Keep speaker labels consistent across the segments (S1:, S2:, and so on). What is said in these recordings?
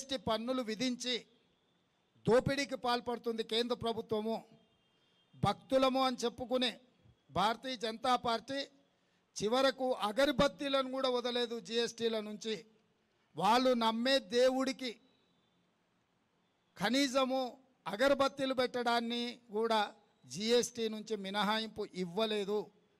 S1: GST పన్నులు విధించి దోపిడీకి పాల్పడుతుంది కేంద్ర ప్రభుత్వము భక్తులము అని చెప్పుకునే భారతీయ జనతా పార్టీ చివరకు అగరబత్తీలను కూడా వదలేదు జిఎస్టీల నుంచి వాళ్ళు నమ్మే దేవుడికి కనీసము అగరబత్తీలు పెట్టడాన్ని కూడా జిఎస్టీ నుంచి మినహాయింపు ఇవ్వలేదు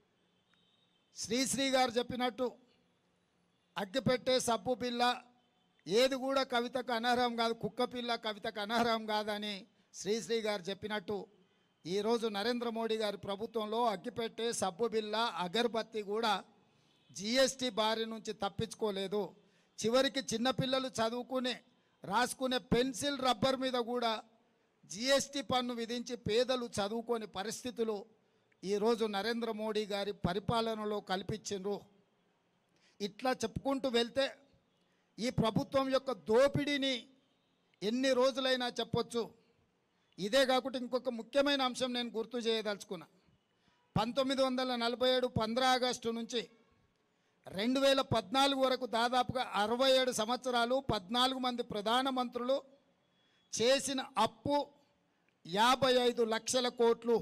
S1: శ్రీశ్రీ గారు చెప్పినట్టు అగ్గిపెట్టే సబ్బు పిల్ల ఏది కూడా కవితకు అనర్హం కాదు కుక్క పిల్ల కవితకు అనర్హం కాదని శ్రీశ్రీ గారు చెప్పినట్టు ఈరోజు నరేంద్ర మోడీ గారి ప్రభుత్వంలో అగ్గిపెట్టే సబ్బు బిల్ల అగరబత్తి కూడా జిఎస్టీ బారి నుంచి తప్పించుకోలేదు చివరికి చిన్నపిల్లలు చదువుకునే రాసుకునే పెన్సిల్ రబ్బర్ మీద కూడా జిఎస్టీ పన్ను విధించి పేదలు చదువుకోని పరిస్థితులు ఈరోజు నరేంద్ర మోడీ గారి పరిపాలనలో కల్పించిండ్రు ఇట్లా చెప్పుకుంటూ వెళ్తే ఈ ప్రభుత్వం యొక్క దోపిడీని ఎన్ని రోజులైనా చెప్పొచ్చు ఇదే కాకుండా ఇంకొక ముఖ్యమైన అంశం నేను గుర్తు చేయదలుచుకున్నా పంతొమ్మిది వందల నలభై ఏడు పంద్రా ఆగస్టు నుంచి రెండు వేల పద్నాలుగు వరకు దాదాపుగా అరవై ఏడు సంవత్సరాలు పద్నాలుగు మంది ప్రధానమంత్రులు చేసిన అప్పు యాభై ఐదు లక్షల కోట్లు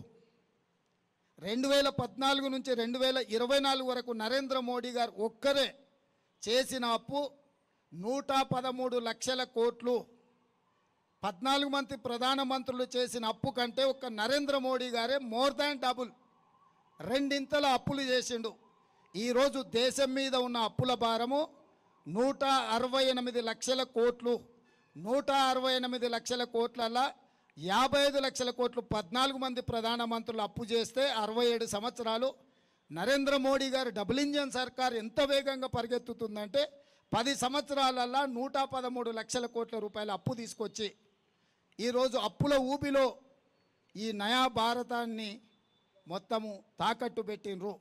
S1: రెండు వేల పద్నాలుగు నుంచి రెండు వేల ఇరవై నాలుగు వరకు నరేంద్ర మోడీ గారు ఒక్కరే చేసిన అప్పు నూట పదమూడు లక్షల కోట్లు పద్నాలుగు మంది ప్రధానమంత్రులు చేసిన అప్పు కంటే ఒక నరేంద్ర మోడీ గారే మోర్ దాన్ డబుల్ రెండింతల అప్పులు చేసిండు ఈరోజు దేశం మీద ఉన్న అప్పుల భారము నూట అరవై ఎనిమిది లక్షల కోట్లు నూట అరవై ఎనిమిది లక్షల కోట్లల్లా యాభై ఐదు లక్షల కోట్లు పద్నాలుగు మంది ప్రధానమంత్రులు అప్పు చేస్తే అరవై ఏడు సంవత్సరాలు నరేంద్ర మోడీ గారు డబుల్ ఇంజన్ సర్కార్ ఎంత వేగంగా పరిగెత్తుతుందంటే పది సంవత్సరాలల్లా నూట పదమూడు లక్షల కోట్ల రూపాయల అప్పు తీసుకొచ్చి ఈరోజు అప్పుల ఊబిలో ఈ నయా భారతాన్ని మొత్తము తాకట్టు పెట్టినరు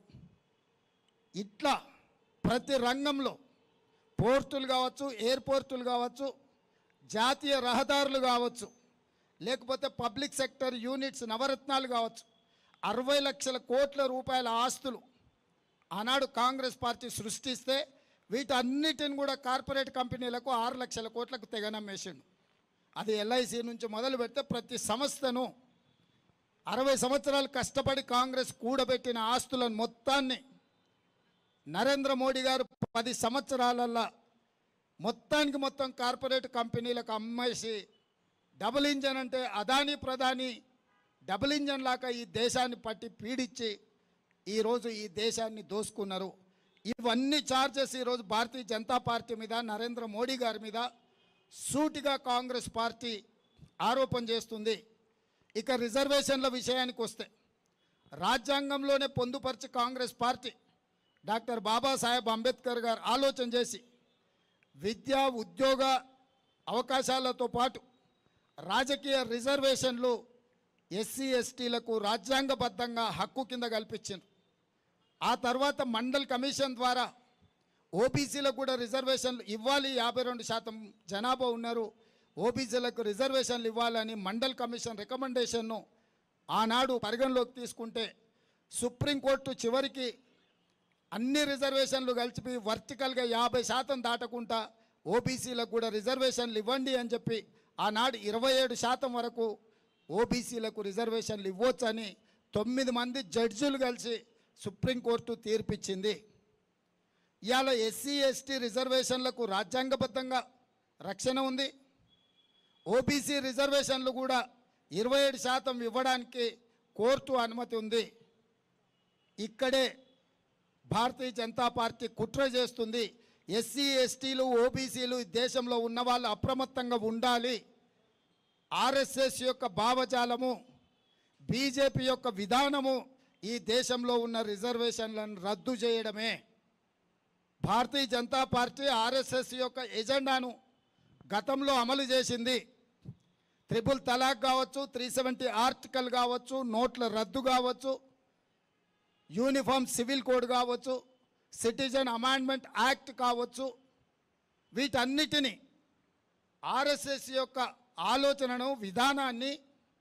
S1: ఇట్లా ప్రతి రంగంలో పోర్టులు కావచ్చు ఎయిర్పోర్టులు కావచ్చు జాతీయ రహదారులు కావచ్చు లేకపోతే పబ్లిక్ సెక్టర్ యూనిట్స్ నవరత్నాలు కావచ్చు అరవై లక్షల కోట్ల రూపాయల ఆస్తులు ఆనాడు కాంగ్రెస్ పార్టీ సృష్టిస్తే వీటన్నిటిని కూడా కార్పొరేట్ కంపెనీలకు ఆరు లక్షల కోట్లకు తెగనమ్మేసిండు అది ఎల్ఐసి నుంచి మొదలు పెడితే ప్రతి సంస్థను అరవై సంవత్సరాలు కష్టపడి కాంగ్రెస్ కూడబెట్టిన ఆస్తులను మొత్తాన్ని నరేంద్ర మోడీ గారు పది సంవత్సరాలల్లా మొత్తానికి మొత్తం కార్పొరేట్ కంపెనీలకు అమ్మేసి డబుల్ ఇంజన్ అంటే అదాని ప్రధాని డబుల్ ఇంజన్ లాగా ఈ దేశాన్ని పట్టి పీడించి ఈరోజు ఈ దేశాన్ని దోసుకున్నారు ఇవన్నీ చార్జెస్ ఈరోజు భారతీయ జనతా పార్టీ మీద నరేంద్ర మోడీ గారి మీద సూటిగా కాంగ్రెస్ పార్టీ ఆరోపణ చేస్తుంది ఇక రిజర్వేషన్ల విషయానికి వస్తే రాజ్యాంగంలోనే పొందుపరిచి కాంగ్రెస్ పార్టీ డాక్టర్ బాబాసాహెబ్ అంబేద్కర్ గారు ఆలోచన చేసి విద్యా ఉద్యోగ అవకాశాలతో పాటు రాజకీయ రిజర్వేషన్లు ఎస్సీ ఎస్టీలకు రాజ్యాంగబద్ధంగా హక్కు కింద కల్పించింది ఆ తర్వాత మండల్ కమిషన్ ద్వారా ఓబీసీలకు కూడా రిజర్వేషన్లు ఇవ్వాలి యాభై రెండు శాతం జనాభా ఉన్నారు ఓబీసీలకు రిజర్వేషన్లు ఇవ్వాలని మండల్ కమిషన్ రికమెండేషన్ను ఆనాడు పరిగణలోకి తీసుకుంటే సుప్రీంకోర్టు చివరికి అన్ని రిజర్వేషన్లు కలిపి వర్టికల్గా యాభై శాతం దాటకుండా ఓబీసీలకు కూడా రిజర్వేషన్లు ఇవ్వండి అని చెప్పి ఆనాడు ఇరవై ఏడు శాతం వరకు ఓబీసీలకు రిజర్వేషన్లు ఇవ్వొచ్చని తొమ్మిది మంది జడ్జిలు కలిసి సుప్రీంకోర్టు తీర్పిచ్చింది ఇవాళ ఎస్సీ ఎస్టీ రిజర్వేషన్లకు రాజ్యాంగబద్ధంగా రక్షణ ఉంది ఓబీసీ రిజర్వేషన్లు కూడా ఇరవై ఏడు శాతం ఇవ్వడానికి కోర్టు అనుమతి ఉంది ఇక్కడే భారతీయ జనతా పార్టీ కుట్ర చేస్తుంది ఎస్సీ ఎస్టీలు ఓబీసీలు ఈ దేశంలో ఉన్న వాళ్ళు అప్రమత్తంగా ఉండాలి ఆర్ఎస్ఎస్ యొక్క భావజాలము బీజేపీ యొక్క విధానము ఈ దేశంలో ఉన్న రిజర్వేషన్లను రద్దు చేయడమే భారతీయ జనతా పార్టీ ఆర్ఎస్ఎస్ యొక్క ఎజెండాను గతంలో అమలు చేసింది త్రిపుల్ తలాక్ కావచ్చు త్రీ సెవెంటీ ఆర్టికల్ కావచ్చు నోట్ల రద్దు కావచ్చు యూనిఫామ్ సివిల్ కోడ్ కావచ్చు సిటిజన్ అమాండ్మెంట్ యాక్ట్ కావచ్చు వీటన్నిటిని ఆర్ఎస్ఎస్ యొక్క ఆలోచనను విధానాన్ని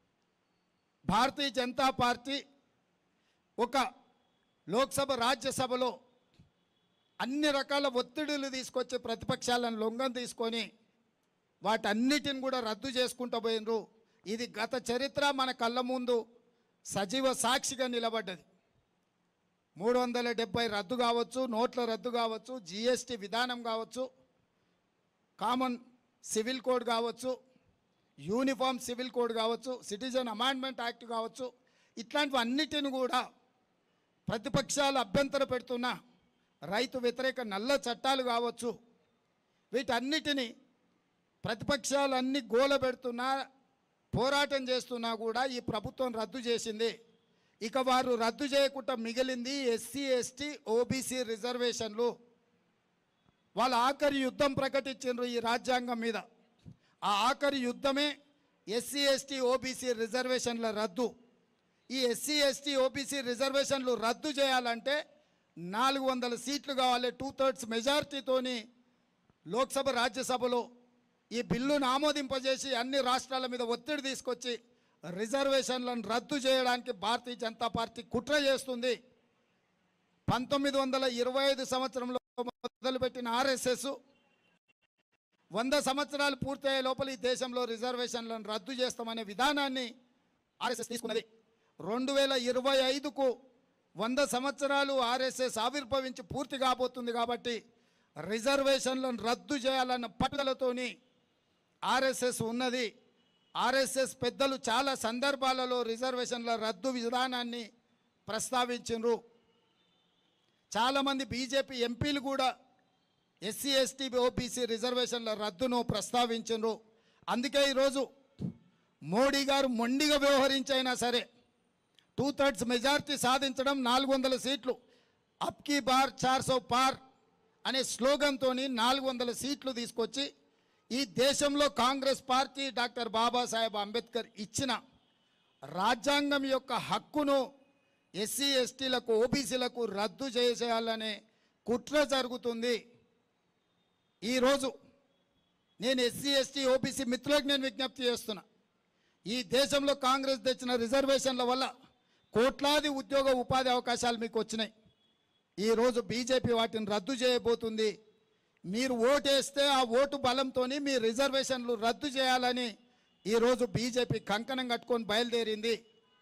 S1: భారతీయ జనతా పార్టీ ఒక లోక్సభ రాజ్యసభలో అన్ని రకాల ఒత్తిడులు తీసుకొచ్చి ప్రతిపక్షాలను లొంగం తీసుకొని వాటన్నిటిని కూడా రద్దు చేసుకుంటూ పోయినరు ఇది గత చరిత్ర మన కళ్ళ ముందు సజీవ సాక్షిగా నిలబడ్డది మూడు వందల డెబ్బై రద్దు కావచ్చు నోట్ల రద్దు కావచ్చు జిఎస్టి విధానం కావచ్చు కామన్ సివిల్ కోడ్ కావచ్చు యూనిఫామ్ సివిల్ కోడ్ కావచ్చు సిటిజన్ అమాండ్మెంట్ యాక్ట్ కావచ్చు ఇట్లాంటివన్నిటిని కూడా ప్రతిపక్షాలు అభ్యంతర పెడుతున్న రైతు వ్యతిరేక నల్ల చట్టాలు కావచ్చు వీటన్నిటిని ప్రతిపక్షాలు అన్ని గోల పెడుతున్నా పోరాటం చేస్తున్నా కూడా ఈ ప్రభుత్వం రద్దు చేసింది ఇక వారు రద్దు చేయకుండా మిగిలింది ఎస్సీ ఎస్టీ ఓబీసీ రిజర్వేషన్లు వాళ్ళ ఆఖరి యుద్ధం ప్రకటించారు ఈ రాజ్యాంగం మీద ఆ ఆఖరి యుద్ధమే ఎస్సీ ఎస్టీ ఓబీసీ రిజర్వేషన్ల రద్దు ఈ ఎస్సీ ఎస్టీ ఓబీసీ రిజర్వేషన్లు రద్దు చేయాలంటే నాలుగు వందల సీట్లు కావాలి టూ థర్డ్స్ మెజారిటీతోని లోక్సభ రాజ్యసభలో ఈ బిల్లును ఆమోదింపజేసి అన్ని రాష్ట్రాల మీద ఒత్తిడి తీసుకొచ్చి రిజర్వేషన్లను రద్దు చేయడానికి భారతీయ జనతా పార్టీ కుట్ర చేస్తుంది పంతొమ్మిది వందల ఇరవై ఐదు సంవత్సరంలో మొదలుపెట్టిన ఆర్ఎస్ఎస్ వంద సంవత్సరాలు పూర్తయ్యే లోపల ఈ దేశంలో రిజర్వేషన్లను రద్దు చేస్తామనే విధానాన్ని ఆర్ఎస్ఎస్ తీసుకున్నది రెండు వేల ఇరవై ఐదుకు వంద సంవత్సరాలు ఆర్ఎస్ఎస్ ఆవిర్భవించి పూర్తి కాబోతుంది కాబట్టి రిజర్వేషన్లను రద్దు చేయాలన్న పట్టుదలతోని ఆర్ఎస్ఎస్ ఉన్నది ఆర్ఎస్ఎస్ పెద్దలు చాలా సందర్భాలలో రిజర్వేషన్ల రద్దు విధానాన్ని ప్రస్తావించారు చాలామంది బీజేపీ ఎంపీలు కూడా ఎస్సీ ఎస్టీ ఓబీసీ రిజర్వేషన్ల రద్దును ప్రస్తావించారు అందుకే ఈరోజు మోడీ గారు మొండిగా వ్యవహరించైనా సరే టూ థర్డ్స్ మెజారిటీ సాధించడం నాలుగు వందల సీట్లు అప్ కీ బార్ చార్ సో పార్ అనే స్లోగన్తో నాలుగు వందల సీట్లు తీసుకొచ్చి ఈ దేశంలో కాంగ్రెస్ పార్టీ డాక్టర్ బాబాసాహెబ్ అంబేద్కర్ ఇచ్చిన రాజ్యాంగం యొక్క హక్కును ఎస్సీ ఎస్టీలకు ఓబీసీలకు రద్దు చేసేయాలనే కుట్ర జరుగుతుంది ఈరోజు నేను ఎస్సీ ఎస్టీ ఓబీసీ మిత్రులకు నేను విజ్ఞప్తి చేస్తున్నా ఈ దేశంలో కాంగ్రెస్ తెచ్చిన రిజర్వేషన్ల వల్ల కోట్లాది ఉద్యోగ ఉపాధి అవకాశాలు మీకు వచ్చినాయి ఈరోజు బీజేపీ వాటిని రద్దు చేయబోతుంది మీరు ఓటేస్తే ఆ ఓటు బలంతో మీ రిజర్వేషన్లు రద్దు చేయాలని ఈరోజు బీజేపీ కంకణం కట్టుకొని బయలుదేరింది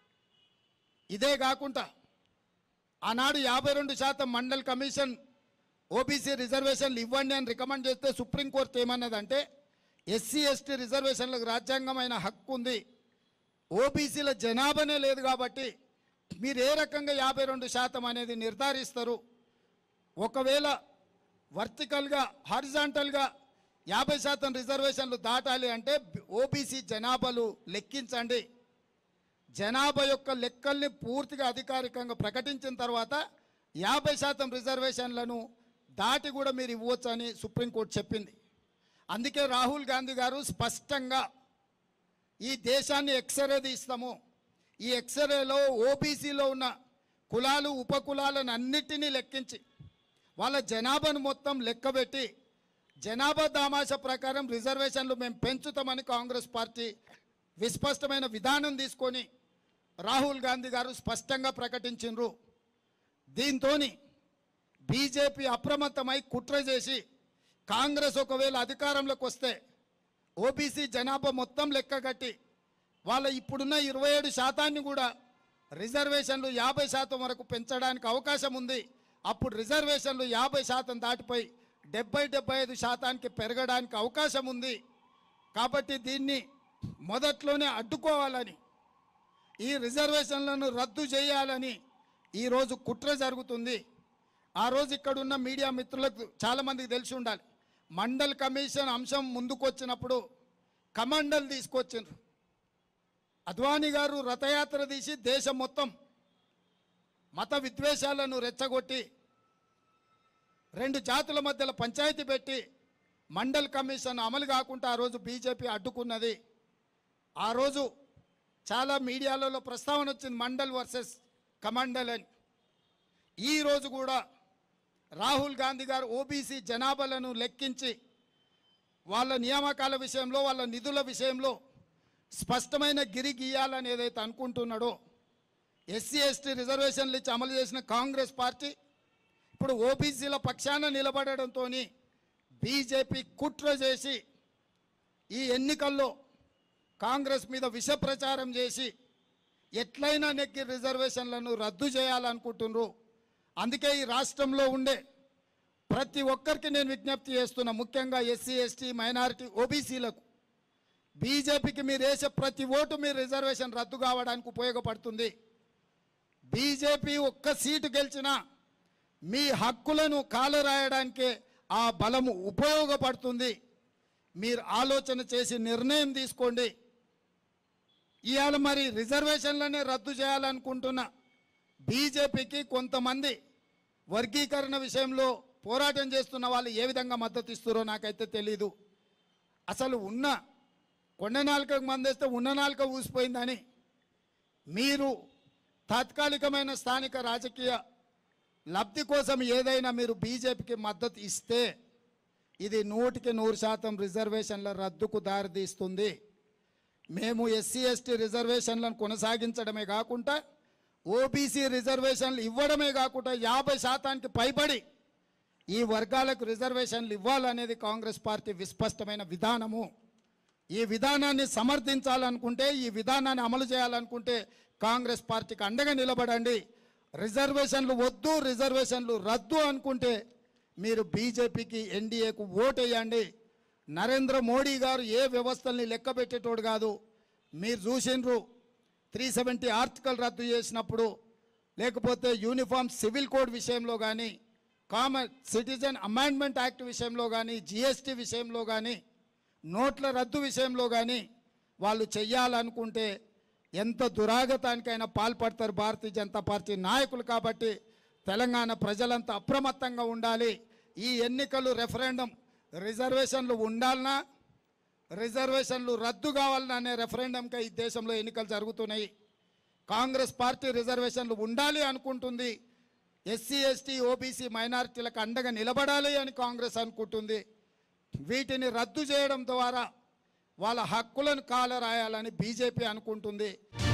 S1: ఇదే కాకుండా ఆనాడు యాభై రెండు శాతం మండల్ కమిషన్ ఓబీసీ రిజర్వేషన్లు ఇవ్వండి అని రికమెండ్ చేస్తే సుప్రీంకోర్టు ఏమన్నదంటే ఎస్సీ ఎస్టీ రిజర్వేషన్లకు రాజ్యాంగమైన హక్కు ఉంది ఓబీసీల జనాభానే లేదు కాబట్టి మీరు ఏ రకంగా యాభై రెండు శాతం అనేది నిర్ధారిస్తారు ఒకవేళ వర్టికల్గా హారిజాంటల్గా యాభై శాతం రిజర్వేషన్లు దాటాలి అంటే ఓబీసీ జనాభాలు లెక్కించండి జనాభా యొక్క లెక్కల్ని పూర్తిగా అధికారికంగా ప్రకటించిన తర్వాత యాభై శాతం రిజర్వేషన్లను దాటి కూడా మీరు ఇవ్వచ్చు అని సుప్రీంకోర్టు చెప్పింది అందుకే రాహుల్ గాంధీ గారు స్పష్టంగా ఈ దేశాన్ని ఎక్స్రే తీస్తాము ఈ ఎక్స్రేలో ఓబీసీలో ఉన్న కులాలు ఉపకులాలను అన్నిటినీ లెక్కించి వాళ్ళ జనాభాను మొత్తం లెక్కబెట్టి జనాభా దామాష ప్రకారం రిజర్వేషన్లు మేము పెంచుతామని కాంగ్రెస్ పార్టీ విస్పష్టమైన విధానం తీసుకొని రాహుల్ గాంధీ గారు స్పష్టంగా ప్రకటించిండ్రు దీంతో బీజేపీ అప్రమత్తమై కుట్ర చేసి కాంగ్రెస్ ఒకవేళ అధికారంలోకి వస్తే ఓబీసీ జనాభా మొత్తం లెక్కగట్టి వాళ్ళ ఇప్పుడున్న ఇరవై ఏడు శాతాన్ని కూడా రిజర్వేషన్లు యాభై శాతం వరకు పెంచడానికి అవకాశం ఉంది అప్పుడు రిజర్వేషన్లు యాభై శాతం దాటిపోయి డెబ్బై డెబ్బై ఐదు శాతానికి పెరగడానికి అవకాశం ఉంది కాబట్టి దీన్ని మొదట్లోనే అడ్డుకోవాలని ఈ రిజర్వేషన్లను రద్దు చేయాలని ఈరోజు కుట్ర జరుగుతుంది ఆ రోజు ఇక్కడ ఉన్న మీడియా మిత్రులకు చాలామందికి తెలిసి ఉండాలి మండల్ కమిషన్ అంశం ముందుకొచ్చినప్పుడు కమండల్ తీసుకొచ్చిండ్రు అద్వానీ గారు రథయాత్ర తీసి దేశం మొత్తం మత విద్వేషాలను రెచ్చగొట్టి రెండు జాతుల మధ్యలో పంచాయతీ పెట్టి మండల్ కమిషన్ అమలు కాకుండా ఆ రోజు బీజేపీ అడ్డుకున్నది ఆ రోజు చాలా మీడియాలలో ప్రస్తావన వచ్చింది మండల్ వర్సెస్ కమండల్ అని ఈ రోజు కూడా రాహుల్ గాంధీ గారు ఓబీసీ జనాభాలను లెక్కించి వాళ్ళ నియామకాల విషయంలో వాళ్ళ నిధుల విషయంలో స్పష్టమైన గిరి గీయాలని ఏదైతే అనుకుంటున్నాడో ఎస్సీ ఎస్టీ రిజర్వేషన్లు ఇచ్చి అమలు చేసిన కాంగ్రెస్ పార్టీ ఇప్పుడు ఓబీసీల పక్షాన నిలబడడంతో బీజేపీ కుట్ర చేసి ఈ ఎన్నికల్లో కాంగ్రెస్ మీద విష ప్రచారం చేసి ఎట్లయినా నెక్కి రిజర్వేషన్లను రద్దు చేయాలనుకుంటున్నారు అందుకే ఈ రాష్ట్రంలో ఉండే ప్రతి ఒక్కరికి నేను విజ్ఞప్తి చేస్తున్నా ముఖ్యంగా ఎస్సీ ఎస్టీ మైనారిటీ ఓబీసీలకు బీజేపీకి మీరు వేసే ప్రతి ఓటు మీ రిజర్వేషన్ రద్దు కావడానికి ఉపయోగపడుతుంది బీజేపీ ఒక్క సీటు గెలిచినా మీ హక్కులను కాలరాయడానికే ఆ బలము ఉపయోగపడుతుంది మీరు ఆలోచన చేసి నిర్ణయం తీసుకోండి ఇవాళ మరి రిజర్వేషన్లనే రద్దు చేయాలనుకుంటున్న బీజేపీకి కొంతమంది వర్గీకరణ విషయంలో పోరాటం చేస్తున్న వాళ్ళు ఏ విధంగా మద్దతు ఇస్తారో నాకైతే తెలీదు అసలు ఉన్న కొండ నాలుకకు మందేస్తే ఉన్న నాలుక ఊసిపోయిందని మీరు తాత్కాలికమైన స్థానిక రాజకీయ లబ్ధి కోసం ఏదైనా మీరు బీజేపీకి మద్దతు ఇస్తే ఇది నూటికి నూరు శాతం రిజర్వేషన్ల రద్దుకు దారితీస్తుంది మేము ఎస్సీ ఎస్టీ రిజర్వేషన్లను కొనసాగించడమే కాకుండా ఓబీసీ రిజర్వేషన్లు ఇవ్వడమే కాకుండా యాభై శాతానికి పైబడి ఈ వర్గాలకు రిజర్వేషన్లు ఇవ్వాలనేది కాంగ్రెస్ పార్టీ విస్పష్టమైన విధానము ఈ విధానాన్ని సమర్థించాలనుకుంటే ఈ విధానాన్ని అమలు చేయాలనుకుంటే కాంగ్రెస్ పార్టీకి అండగా నిలబడండి రిజర్వేషన్లు వద్దు రిజర్వేషన్లు రద్దు అనుకుంటే మీరు బీజేపీకి ఎన్డీఏకు ఓటేయండి నరేంద్ర మోడీ గారు ఏ వ్యవస్థల్ని లెక్క పెట్టేటోడు కాదు మీరు చూసిండ్రు త్రీ సెవెంటీ ఆర్టికల్ రద్దు చేసినప్పుడు లేకపోతే యూనిఫామ్ సివిల్ కోడ్ విషయంలో కానీ కామన్ సిటిజన్ అమెండ్మెంట్ యాక్ట్ విషయంలో కానీ జిఎస్టీ విషయంలో కానీ నోట్ల రద్దు విషయంలో కానీ వాళ్ళు చెయ్యాలనుకుంటే ఎంత దురాగతానికైనా పాల్పడతారు భారతీయ జనతా పార్టీ నాయకులు కాబట్టి తెలంగాణ ప్రజలంతా అప్రమత్తంగా ఉండాలి ఈ ఎన్నికలు రెఫరెండం రిజర్వేషన్లు ఉండాలన్నా రిజర్వేషన్లు రద్దు కావాలన్నా అనే రెఫరెండంకి ఈ దేశంలో ఎన్నికలు జరుగుతున్నాయి కాంగ్రెస్ పార్టీ రిజర్వేషన్లు ఉండాలి అనుకుంటుంది ఎస్సీ ఎస్టీ ఓబీసీ మైనారిటీలకు అండగా నిలబడాలి అని కాంగ్రెస్ అనుకుంటుంది వీటిని రద్దు చేయడం ద్వారా వాళ్ళ హక్కులను కాలరాయాలని బీజేపీ అనుకుంటుంది